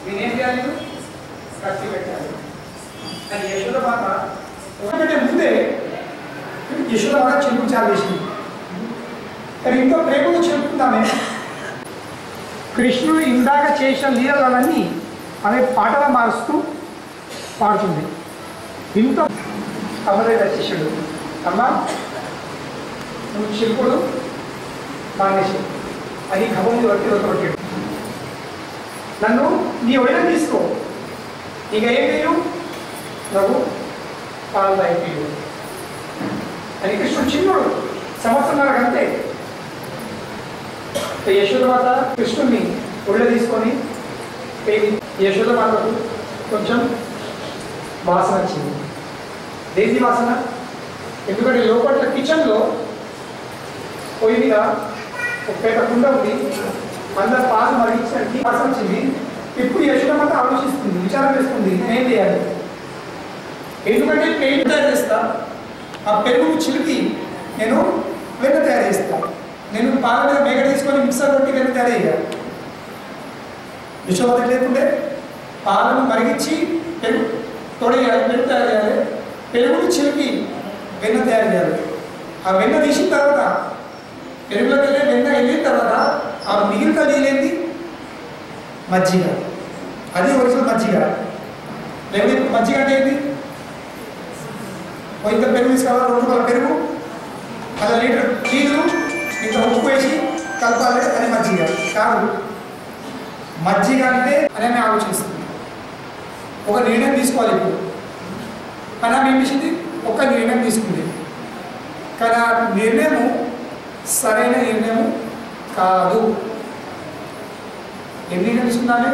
నేనేం చేయాలి కత్తి పెట్టాలి అని యశోద మాత ఒకటే ముందే యశోద మాత చెంపు చాలేసింది కానీ ఇంకో ప్రేమతో చెప్పుకుందామే కృష్ణుడు ఇందాక చేసిన లీలలన్నీ ఆమె పాటలా మారుస్తూ పాడుతుంది ఇంత అమరేట శిష్యుడు అమ్మా నువ్వు శిల్పుడు మానేసి అని ఖబం వట్టి వదిలిపెట్టాడు నన్ను నీ ఒడిలో తీసుకో ఇక ఏం చేయు నువ్వు పాలు తాగిపోయి అని కృష్ణుడు చిన్నోడు సంవత్సరం అంతే యశోదమాత కృష్ణుడిని ఒళ్ళో తీసుకొని పోయి యశోదమాతకు కొంచెం వాసన వచ్చింది దేశీ వాసన ఎందుకంటే లోపల కిచెన్లో పొయ్యి మీద ఒక పేట కుండ ఉంది అందరు పాలు మరిగించడానికి వాసన వచ్చింది ఇప్పుడు యశోదమాత ఆలోచిస్తుంది విచారం చేస్తుంది ఏం చేయాలి ఎందుకంటే పెయింట్ తయారు చేస్తా ఆ పెరుగు చిలికి నేను వెన్న తయారు చేస్తా నేను పాల మీద మేగ తీసుకొని మిక్సర్ కొట్టి వెన్న తయారు చేయాలి యశోద లేకుంటే పాలను మరిగించి పెరుగు తొడేయాలి పెరుగు తయారు చేయాలి పెరుగుని చిలికి వెన్న తయారు చేయాలి ఆ వెన్న తీసిన తర్వాత పెరుగులోకి వెళ్ళి వెన్న వెళ్ళిన తర్వాత ఆ మిగిలిన నీళ్ళేంది మజ్జిగ అది ఒరిజినల్ మజ్జిగ లేకపోతే మజ్జిగ అంటే ఏంటి ఓ ఇంత పెరుగు తీసుకోవాలి రెండు రూపాయల పెరుగు అలా లీటర్ నీళ్ళు ఇంత ఉప్పు వేసి కలపాలి అని మజ్జిగ కాదు మజ్జిగ అంటే అని ఆమె ఆలోచిస్తుంది ఒక నిర్ణయం తీసుకోవాలి ఇప్పుడు కానీ ఆమె ఏం చేసింది ఒక నిర్ణయం తీసుకుంది కానీ ఆ నిర్ణయం సరైన నిర్ణయం కాదు ఏం నిర్ణయం తీసుకుందామే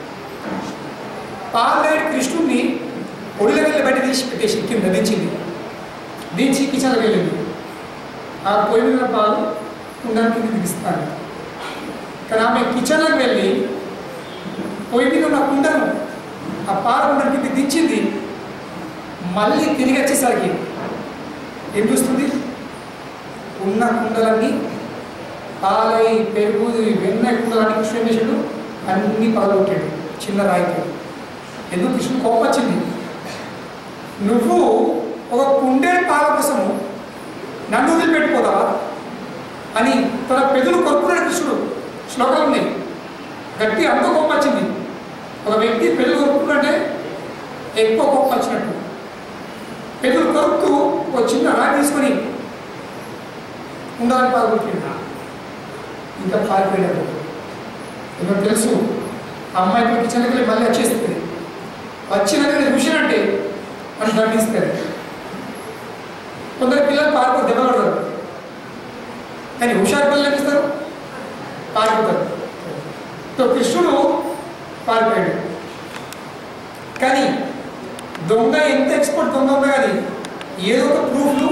పాలేడు కృష్ణుడిని ఒడిలో వెళ్ళి బయట తీసి పెట్టేసి కింద దించింది దించి కిచెన్లోకి వెళ్ళింది ఆ పొయ్యి మీద పాలు కుండానికి కింద దిగిస్తాను కానీ ఆమె కిచెన్లోకి వెళ్ళి పొయ్యి మీద ఉన్న కుండను ఆ పాల కుండకి కింద దించింది మళ్ళీ తిరిగి వచ్చేసరికి ఏం చూస్తుంది ఉన్న కుండలన్నీ పాలై పెరుగు వెన్న కుండలన్నీ కృష్ణ ఏం చేసాడు అన్నీ పగలగొట్టాడు చిన్న రాయితో ఎందుకు కృష్ణుడు కోపం వచ్చింది నువ్వు ఒక కుండే పాల కోసము నన్ను వదిలిపెట్టిపోతావా అని తన పెదవులు కొరుకున్నాడు కృష్ణుడు శ్లోకాలు ఉన్నాయి గట్టి అంత కోపం వచ్చింది ఒక వ్యక్తి పెదవులు కొరుకుతుంటే ఎక్కువ కోపం వచ్చినట్టు పెదవులు కొరుకుతూ ఒక చిన్న రాయి తీసుకొని ఉండాలని పాల్గొట్టింది ఇంకా పారిపోయాడు ఇంకా తెలుసు ఆ అమ్మాయి కిచెన్కి వెళ్ళి మళ్ళీ వచ్చేస్తుంది వచ్చినాక నేను చూసినంటే అని దండిస్తారు కొందరు పిల్లలు పారిపోయి దెబ్బ పడతారు కానీ హుషారు పిల్లలు ఇస్తారు పారిపోతారు సో కృష్ణుడు పారిపోయాడు కానీ దొంగ ఎంత ఎక్స్పర్ట్ దొంగ ఉన్నా కానీ ఏదో ఒక ప్రూఫ్లు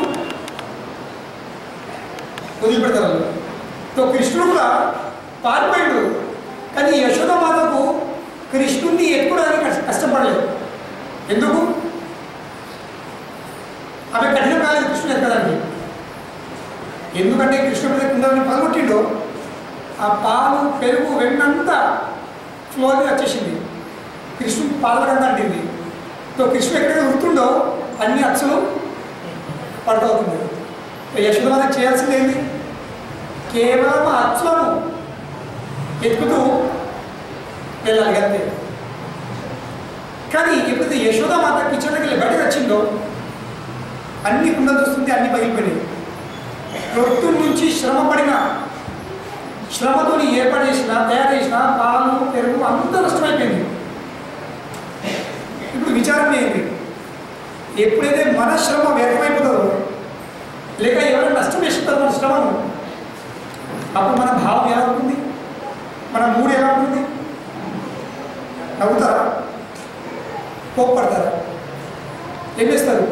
వదిలిపెడతారు వాళ్ళు సో కృష్ణుడు కూడా పారిపోయాడు కానీ యశోద మాతకు కృష్ణుడిని ఎత్తుకోవడానికి కష్ట- కష్టపడలేదు ఎందుకు ఆమె కఠినం కాలేదు కృష్ణుడు ఎక్కడానికి ఎందుకంటే కృష్ణుడి మీద కుండలని పగలగొట్టిండో ఆ పాలు పెరుగు వెన్నంతా ఫ్లో మీద వచ్చేసింది కృష్ణుడు పాలగంగా అంటింది సో కృష్ణుడు ఎక్కడైతే ఉరుతుండో అన్ని అక్షలు పడుతవుతుంది యశోద చేయాల్సింది ఏంటి కేవలం ఆ అచ్చులను ఎత్తుకుతూ వెళ్ళాలి అంతే కానీ ఎప్పుడైతే యశోద మాత కిచెన్కి వెళ్ళి బయటకు వచ్చిందో అన్ని కుండలు చూస్తుంది అన్ని పగిలిపోయినాయి రొట్టు నుంచి శ్రమ పడిన శ్రమతో ఏర్పాటు చేసిన తయారు చేసిన పాలు పెరుగు అంత నష్టమైపోయింది ఇప్పుడు విచారం ఏంటి ఎప్పుడైతే మన శ్రమ వ్యర్థమైపోతుందో లేక ఎవరైనా నష్టం చేస్తుందో మన శ్రమను అప్పుడు మన భావం ఎలా ఉంటుంది మన మూడు ఎలా ఉంటుంది నవ్వుతారా కోప్పడతారా ఏం చేస్తారు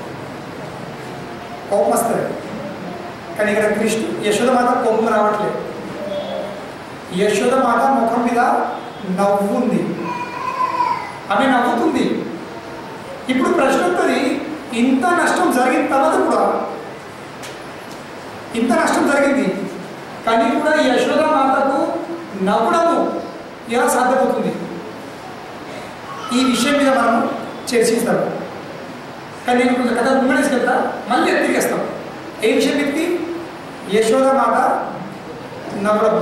కోపం వస్తుంది కానీ ఇక్కడ కృష్ణు యశోదమాత కోపం రావట్లేదు యశోదమాత ముఖం మీద నవ్వు ఉంది ఆమె నవ్వుతుంది ఇప్పుడు ప్రశ్న వస్తుంది ఇంత నష్టం జరిగిన తర్వాత కూడా ఇంత నష్టం జరిగింది కానీ కూడా యశోద మాతకు నవ్వడము ఎలా సాధ్యమవుతుంది విషయం మీద మనం చర్చిస్తాం కానీ నేను కొంచెం కథ ముంగడేసుకెళ్తా మళ్ళీ తిరిగేస్తాం ఏ విషయం మీదకి యశోద మాత నవరత్న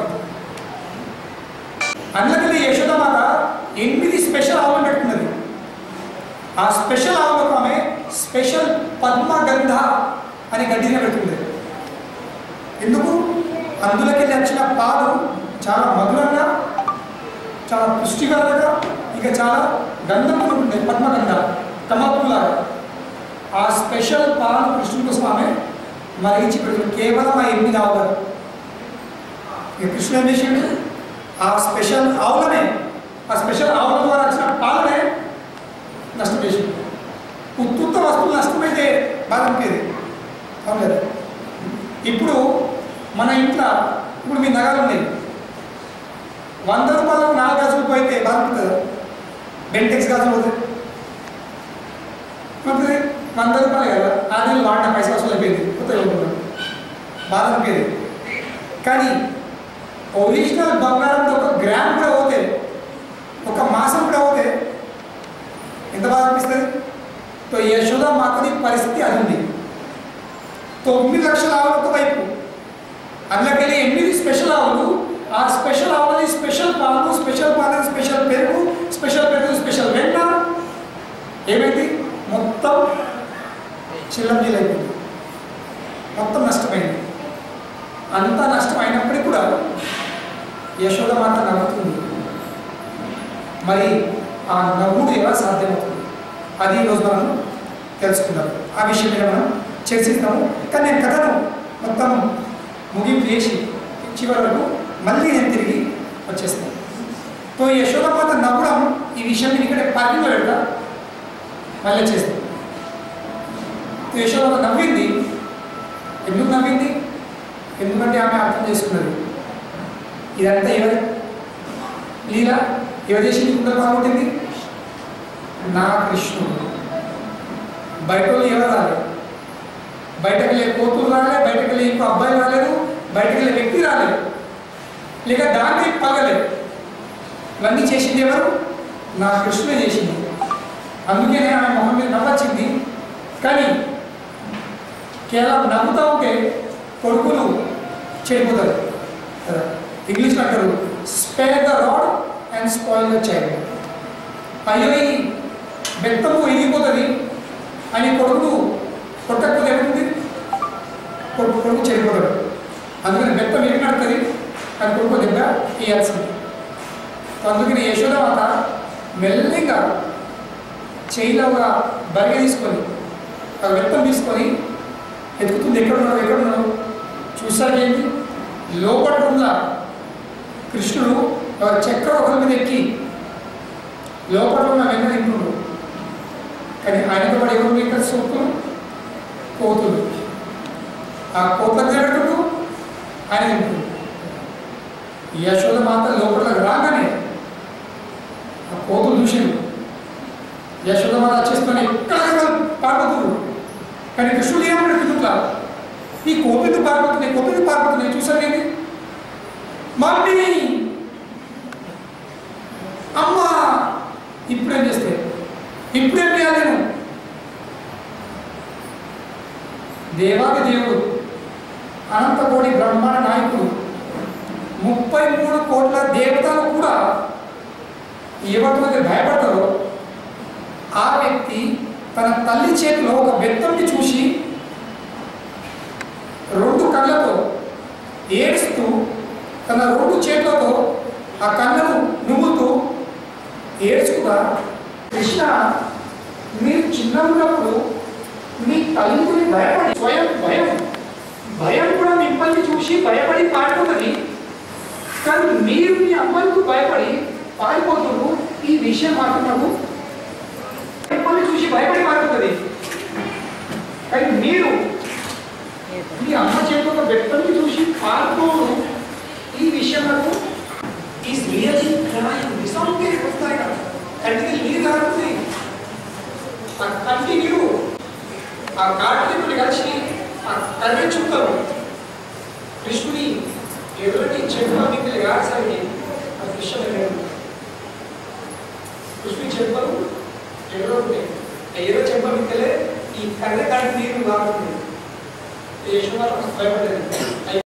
అందుకని యశోద మాత ఎనిమిది స్పెషల్ ఆవులు పెట్టుకున్నది ఆ స్పెషల్ ఆవులకు ఆమె స్పెషల్ పద్మగంధ అని గడ్డిని పెడుతుంది ఎందుకు అందులోకి వచ్చిన పాలు చాలా మధురంగా చాలా పుష్టికరంగా ఇక చాలా గంధంతో ఉంటుంది పద్మగంధ కమపుల్లాగా ఆ స్పెషల్ పాలు కృష్ణుడి కోసం ఆమె మరిగించి పెడుతుంది కేవలం ఆ ఎనిమిది ఆవులు ఇక కృష్ణుడు ఏం చేసిండు ఆ స్పెషల్ ఆవులనే ఆ స్పెషల్ ఆవుల ద్వారా వచ్చిన పాలనే నష్టం చేసింది ఉత్తుత్త వస్తువులు నష్టమైతే బాధ అనిపించేది అవును కదా ఇప్పుడు మన ఇంట్లో ఇప్పుడు మీ నగలు ఉన్నాయి వంద రూపాయలకు నాలుగు గాజులు పోయితే బాధ అనిపిస్తుంది బెంటెక్స్ గాజులు పోతే మరి వంద రూపాయలు కదా ఆ నెల వాడిన పైసలు వసూలు అయిపోయింది కొత్త ఇవ్వకుండా బాధ అనిపించేది కానీ ఒరిజినల్ బంగారంతో ఒక గ్రామ్ కూడా పోతే ఒక మాసం కూడా పోతే ఎంత బాధ అనిపిస్తుంది తో యశోద మాతది పరిస్థితి అది ఉంది తొమ్మిది లక్షల ఆవులతో వైపు అందులోకెళ్ళి ఎనిమిది స్పెషల్ ఆవులు ఆ స్పెషల్ ఆవులది స్పెషల్ పాలు స్పెషల్ పాలు స్పెషల్ పెరుగు స్పెషల్ పెరుగు స్పెషల్ వెన్న ఏమైంది మొత్తం చిల్లంజీలు అయిపోయింది మొత్తం నష్టమైంది అంత నష్టం అయినప్పటికీ కూడా యశోద మాత నవ్వుతుంది మరి ఆ నవ్వుడు ఎలా సాధ్యమవుతుంది అది ఈరోజు మనం తెలుసుకుందాం ఆ విషయం మీద మనం చర్చిస్తాము కానీ నేను కథను మొత్తం ముగింపు చేసి చివరి వరకు మళ్ళీ నేను తిరిగి వచ్చేస్తాను తో యశోదమాత నవ్వడం ఈ విషయం నేను ఇక్కడ పార్కింగ్లో పెడతా మళ్ళీ వచ్చేస్తాను తో యశోదమాత నవ్వింది ఎందుకు నవ్వింది ఎందుకంటే ఆమె అర్థం చేసుకున్నది ఇదంతా ఎవరి లీల ఎవరు చేసింది కుండలు బాగుంటుంది నా కృష్ణుడు బయట వాళ్ళు ఎవరు రాలేదు బయటకు వెళ్ళే కోతులు రాలేదు బయటకు వెళ్ళే ఇంకో అబ్బాయి రాలేదు బయటకు వెళ్ళే వ్యక్తి రాలేదు లేక దాన్ని పగలేదు ఇవన్నీ చేసింది ఎవరు నా కృష్ణుడే చేసింది అందుకనే ఆమె మొహం మీద నవ్వచ్చింది కానీ కేవలం నవ్వుతూ ఉంటే కొడుకులు చెడిపోతారు కదా ఇంగ్లీష్లో అంటారు spare the rod and spoil the child అయ్యో ఈ బెత్తము ఎగిపోతుంది అని కొడుకు కొట్టకపోతే ఏముంది కొడుకు కొడుకు చెడిపోతాడు అందుకని బెత్తం ఎగినడుతుంది అని కొడుకు దెబ్బ ఇయ్యాల్సింది అందుకని యశోదమాత మెల్లిగా చేయిలో ఒక బరిగ తీసుకొని ఒక బెత్తం తీసుకొని ఎత్తుకుతుంది ఎక్కడున్నాడు ఎక్కడున్నాడు చూసాక ఏంటి లోపల ఉన్న కృష్ణుడు ఒక చక్ర ఒకరి మీద ఎక్కి లోపల ఉన్న వెన్న తింటుడు కానీ ఆయనతో పాటు ఎవరు ఇక్కడ సూక్తులు కోతులు ఆ కోతలకు జరుగుతూ ఆయన తింటుడు యశోద మాత లోపల రాగానే ఆ కోతులు చూసిండు యశోద మాత వచ్చేసుకొని ఎక్కడ పారిపోతుడు కానీ కృష్ణుడు ఏమన్నాడు కిందుట్లా ఈ కోపిది పారిపోతున్నాయి కోపిది పారిపోతున్నాయి చూసారు ఏంటి మమ్మీ అమ్మా ఇప్పుడేం చేస్తే ఇప్పుడేం చేయాలి నేను దేవాది దేవుడు అనంతకోటి బ్రహ్మాండ నాయకుడు ముప్పై మూడు కోట్ల దేవతలు కూడా ఎవరితో భయపడతారో ఆ వ్యక్తి తన తల్లి చేతిలో ఒక బెత్తంని చూసి రెండు కళ్ళతో ఏడుస్తూ తన రెండు చేతులతో ఆ కళ్ళను నువ్వుతూ ఏడ్చుకుగా కృష్ణ మీరు చిన్న ఉన్నప్పుడు మీ తల్లిని భయపడి స్వయం భయం భయం కూడా మిమ్మల్ని చూసి భయపడి పారిపోతుంది కానీ మీరు మీ అమ్మలకు భయపడి పారిపోతున్నారు ఈ విషయం మాత్రం నాకు మిమ్మల్ని చూసి భయపడి పారిపోతుంది కానీ మీరు మీ అమ్మ చేతిలో బెత్తని చూసి పారిపోను ఈ విషయం నాకు ఈ రియలీ క్రైమ్ నిజంగా వస్తాయి కదా కంటికి నీరు కారుతుంది ఆ కంటి నీరు ఆ కార్తీకుని కలిసి ఆ కర్రీ చుక్కలు కృష్ణుని ఎదురని చెప్పుల మిగిలి గాడ్సరికి ఆ విషయం లేదు కృష్ణుని చెప్పులు ఏదో ఒకటి ఏదో చెంప మిక్కలే ఈ కర్ర కాడి నీరు బాగుంది యశోమాత భయపడేది